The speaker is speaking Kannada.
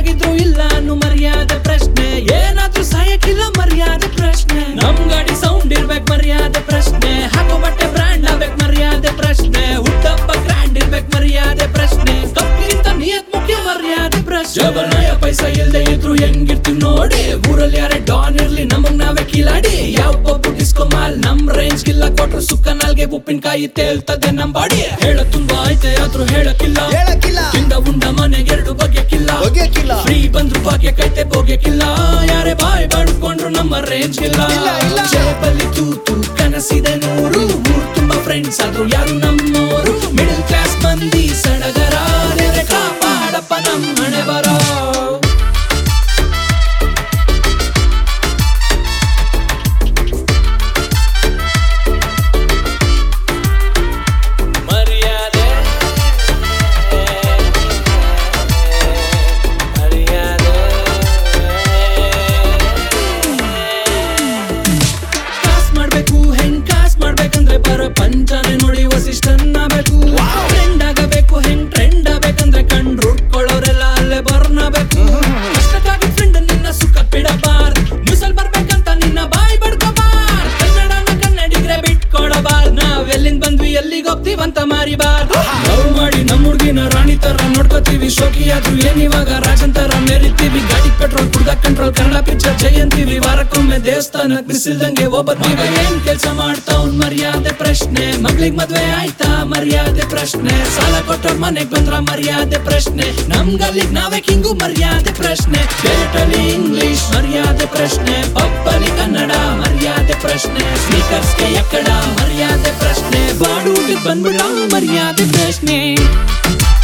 ಆಗಿದ್ರು ಇಲ್ಲ ಅನ್ನು ಮರ್ಯಾದೆ ಪ್ರಶ್ನೆ ಏನಾದ್ರೂ ಸಾಯಕ್ಕಿಲ್ಲ ಮರ್ಯಾದೆ ಪ್ರಶ್ನೆ ನಮ್ ಗಾಡಿ ಸೌಂಡ್ ಇರ್ಬೇಕು ಮರ್ಯಾದೆ ಪ್ರಶ್ನೆ ಹಾಕೋ ಬಟ್ಟೆ ಬ್ರ್ಯಾಂಡ್ ಆಗ್ಬೇಕು ಮರ್ಯಾದೆ ಪ್ರಶ್ನೆ ಹುಟ್ಟಪ್ಪ ಗ್ರ್ಯಾಂಡ್ ಇರ್ಬೇಕು ಮರ್ಯಾದೆ ಪ್ರಶ್ನೆ ಕಪ್ಪಿಗಿಂತ ನಿಯತ್ ಮುಖ್ಯ ಮರ್ಯಾದೆ ಪ್ರಶ್ನೆ ಜಬನಾಯ ಪೈಸಾ ಇಲ್ದೆ ಇದ್ರು ಹೆಂಗಿರ್ತೀವಿ ನೋಡಿ ಊರಲ್ಲಿ ಯಾರೇ ಡಾನ್ ಇರ್ಲಿ ನಮಗ್ ನಾವೇ ಕಿಲಾಡಿ ಯಾವ ಪಪ್ಪು ಡಿಸ್ಕೋ ಮಾಲ್ ನಮ್ ರೇಂಜ್ ಗಿಲ್ಲ ಕೊಟ್ರು ಸುಕ್ಕ ನಾಲ್ಗೆ ಉಪ್ಪಿನಕಾಯಿ ತೇಲ್ತದೆ ನಮ್ ಬಾಡಿ ಹೇಳ ತುಂಬಾ ಐತೆ ಆದ್ರೂ ಹೇಳಕ್ಕಿಲ್ಲ ಹೇಳಕ್ಕಿಲ್ಲ ತಿಂದ ಉಂಡ ಮನೆಗೆ ಎರಡು ಬಗೆಕಿಲ್ಲ ಒಗೆಯಕ್ಕಿಲ್ಲ. ಫ್ರೀ ಬಂದ್ರು ಭಾಗ್ಯ ಕೈತೆ ಬೋಗ್ಯಕ್ಕಿಲ್ಲ ಯಾರೇ ಬಾಯ್ ಬಡ್ಕೊಂಡ್ರು ನಮ್ಮ ರೇಂಜ್ ಇಲ್ಲ ಇಲ್ಲ, ಇಲ್ಲ. ಜೇಬಲ್ಲಿ ತೂತು ಕನಸಿದೆ ನೂರು ಊರ್ ತುಂಬಾ ಫ್ರೆಂಡ್ಸ್ ಆದ್ರೂ ಯಾರು ನಮ್ಮೋರು ಮಿಡಲ್ ಕ್ಲಾಸ್ ಮಂದಿ ಸಡಗರ ನೆರೆ ಕಾಪಾಡಪ್ಪ ನಮ್ ಹಣೆ ಬರೋ ಮರ್ಯಾದೆ ಮರ್ಯಾದೆ ಕಾಸ್ ಮಾಡ್ಬೇಕು ಹೆಂಗ್ ಕಾಸ್ ಮಾಡ್ಬೇಕಂದ್ರೆ ಬರೋ ಪಂಚಾನೆ ನೋಡಿ ವಸಿಷ್ಠನ್ ಆಗ್ಬೇಕು ಟ್ರೆಂಡ್ ಆಗಬೇಕು ಹೆಂಗ್ ಟ್ರೆಂಡ್ ಆಗ್ಬೇಕಂದ್ರೆ ಕಂಡ್ರು ಉಟ್ಕೊಳ್ಳೋರೆಲ್ಲ ಅಲ್ಲೇ ಬರ್ನಬೇಕು ಕಷ್ಟಕ್ಕಾಗಿ ಫ್ರೆಂಡ್ ನಿನ್ನ ಸುಖ ಬಿಡಬಾರ್ ನ್ಯೂಸಲ್ ಬರ್ಬೇಕಂತ ನಿನ್ನ ಬಾಯಿ ಬಡ್ಕೋಬಾರ್ ಕನ್ನಡನ ಕನ್ನಡಿಗ್ರೆ ಬಿಟ್ಕೊಡಬಾರ್ ನಾವ್ ಎಲ್ಲಿಂದ ಬಂದ್ವಿ ಎಲ್ಲಿಗೆ ಹೋಗ್ತೀವಂತ ಮಾರಿಬಾರ್ ಲವ್ ಮಾಡಿ ನಮ್ಮ ಹುಡ್ಗಿನ ರಾಣಿ ತರ ನೋಡ್ಕೋತೀವಿ ಶೋಕಿ ಆದ್ರೂ ಏನ್ ಇವಾಗ ರಾಜನ್ ತರ ಮೆರಿತೀವಿ ಗಾಡಿ ಪೆಟ್ರೋಲ್ ಕುಡ್ದ ಕಂಟ್ರೋಲ್ ಕನ್ನಡ ಪಿಕ್ಚರ್ ಜಯಂತೀವಿ ವಾರಕ್ಕೊಮ್ಮೆ ದೇವಸ್ಥಾನಕ್ ಬಿಸಿಲ್ದಂಗೆ ಒಬ್ಬತ್ತೀಗ ಏನ್ ಕೆಲ್ಸ ಮಾಡ್ತಾವ್ ಮರ್ಯಾದೆ ಪ್ರಶ್ನೆ ಮಗ್ಳಿಗ್ ಮದ್ವೆ ಆಯ್ತಾ ಮರ್ಯಾದೆ ಪ್ರಶ್ನೆ ಸಾಲ ಕೊಟ್ಟೋರ್ ಮನೆಗ್ ಬಂದ್ರ ಮರ್ಯಾದೆ ಪ್ರಶ್ನೆ ನಮ್ ಗಲ್ಲಿಗ್ ನಾವೇ ಕಿಂಗು ಮರ್ಯಾದೆ ಪ್ರಶ್ನೆ ಪೇಟಲಿ ಇಂಗ್ಲಿಷ್ ಮರ್ಯಾದೆ ಪ್ರಶ್ನೆ ಪಪ್ಪಲಿ ಕನ್ನಡ ಮರ್ಯಾದೆ ಪ್ರಶ್ನೆ ಸ್ಪೀಕರ್ಸ್ಗೆ ಎಕ್ಕಡ ಮರ್ಯಾದೆ ಪ್ರಶ್ನೆ ಬಾಡೂಟಿಗ್ ಬಂದ್ಬಿಡ ಮರ್ಯಾದೆ ಪ್ರಶ್ನೆ